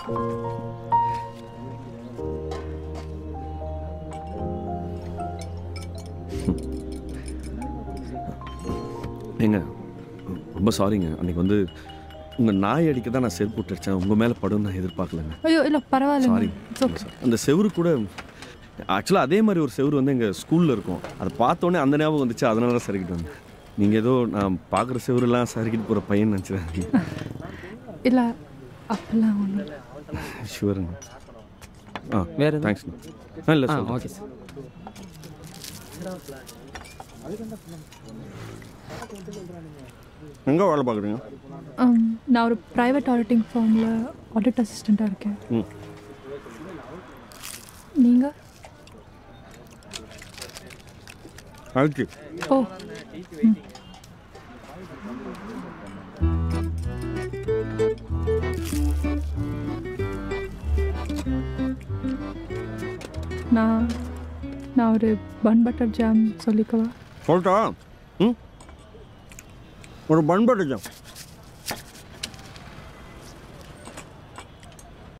ஏங்க ரொம்ப சாரிங்க அன்னைக்கு வந்து உங்கள் நாய் அடிக்க தான் நான் செருப்பு விட்டு அடிச்சேன் உங்கள் மேலே படும் நான் எதிர்பார்க்கலங்க ஐயோ இல்லை பரவாயில்லைங்க சாரி இட்ஸ் ஓகே அந்த செவுரு கூட ஆக்சுவலாக அதே மாதிரி ஒரு செவுரு வந்து எங்கள் ஸ்கூலில் இருக்கும் அதை பார்த்தோன்னே அந்த ஞாபகம் வந்துச்சு அதனால தான் சரிக்கிட்டு வந்தேன் நீங்கள் ஏதோ நான் பார்க்குற செவுருலாம் சரிக்கிட்டு போகிற பையன் நினச்சிடாதீங்க இல்லை அப்பெல்லாம் ஒன்றும் ஷுவருங்க ஆ வேற எதுவும்? தேங்க்ஸ்ண்ணா ஆ இல்லை ஆ சார் ஓகே சார் எங்கே வேலை பார்க்குறீங்க நான் ஒரு ப்ரைவேட் ஆடிட்டிங் ஃபார்மில் ஆடிட் அசிஸ்டண்ட்டாக இருக்கேன் ம் நீங்கள் அதுக்கு ஓ ம். நான் நான் ஒரு பன் பட்டர் ஜாம் சொல்லிக்கவா சொல்லிட்டா ம் ஒரு பண்பட்டு